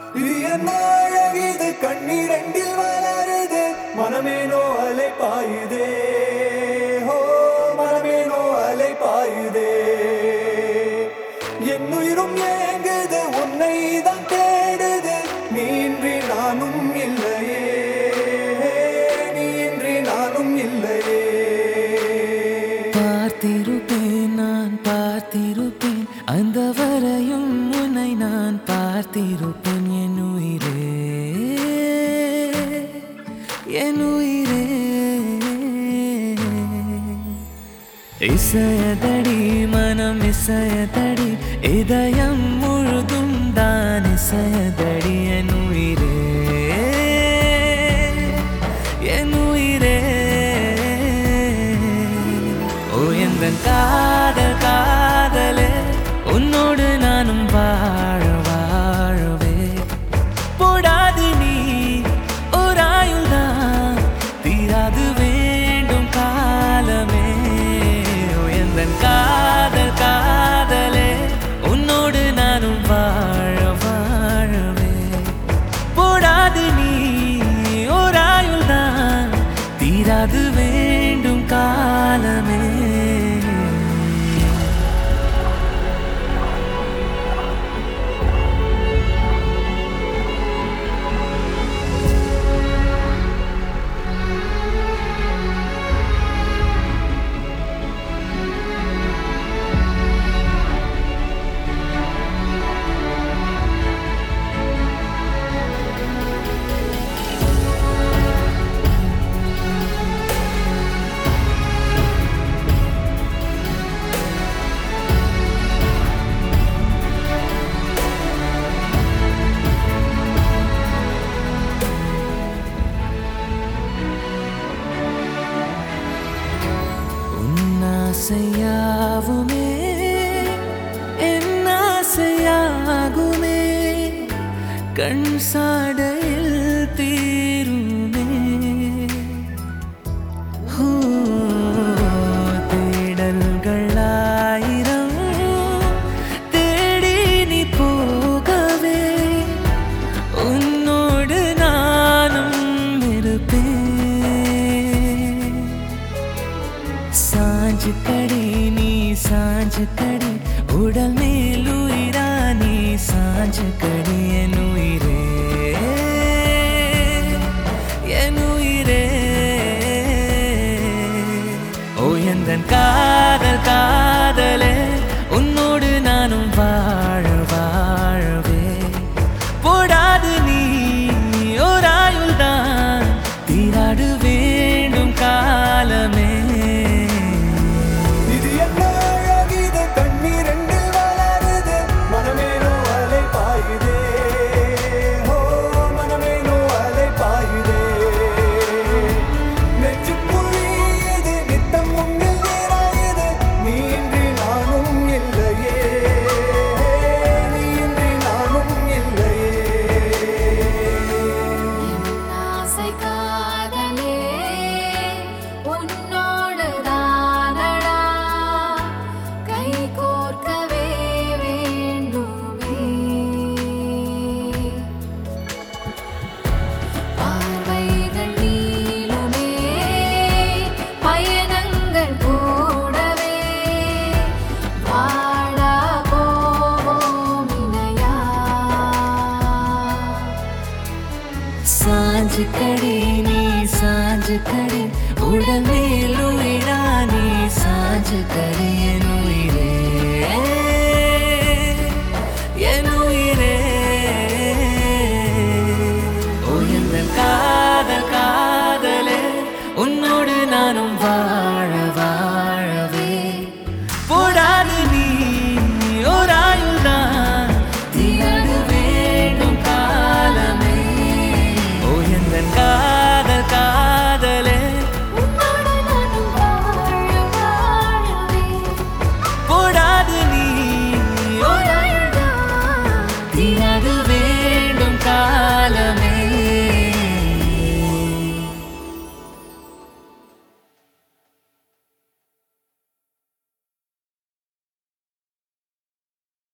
இது என்ன அழகிது கண்ணீரண்டில் வளருது மனமேனோ அலை பாயுதே ஹோ மனமேனோ அலை பாயுதே என் உயிரும் ஏங்குது உன்னை தான் தேடுது நீ இன்றி நானும் இல்லையே நீ இன்றி நானும் இல்லையே பார்த்திருப்பேன் நான் பார்த்திருப்பேன் அந்த வரையும் உன்னை நான் பார்த்திருப்பேன் என் உயிரே என் உயிரே இசையதடி மனம் இசையதடி இதயம் முழுதும் தான் இசையதடி என் உயிரே என் உயிரே ஓ எந்த காதல் காதலே உன்னோடு நானும் வாழ வாழவே போடாது நீ ஒரு ஆயுள்தான் தீராது வேண்டும் காலமே ஓ எந்த காதல் காதலே உன்னோடு நானும் வாழ வாழவே போடாது நீ ஒரு ஆயுள்தான் தீராது வேண்டும் காலமே உன்னாசையாவுமே என்னாசையாகுமே கண் சாடையில் தீருமே ஹூ, தேடல்கள் ஆயிரம் தேடி நீ போகவே உன்னோடு நானும் இருப்பேன் சாஞ்சு கடி நீ சாஞ்சு கடி உடல் மேல் உயிரா நீ சாஞ்சு கடி என் உயிரே என் உயிரே ஓ எந்த காதல் காதலே உன்னோடு நானும் வாழ வாழவே போடாது நீ ஒரு ஆயுள்தான் தீராடு வேண்டும் காலமே இது என்ன அழகிது கண்ணீரண்டில் வளருது மனமேனோ அலை பாயுதே ஹோ மனமேனோ அலை பாயுதே நெஞ்சுக்குழி இது நித்தம் உன்னில் நிறையுது நீ இன்றி நானும் இல்லையே நீ இன்றி நானும் இல்லையே ஆசை காதலே உன்னோடு தானடா கை கோர்க்கவே வேண்டுமே பார்வைகள் நீளுமே பயணங்கள் கூடவே வாடா போவோம் இணையா சாஞ்சு கடி நீ சாஞ்சு கடி உடல் மேல் உயிரா நீ சாஞ்சு கடி என் உயிரே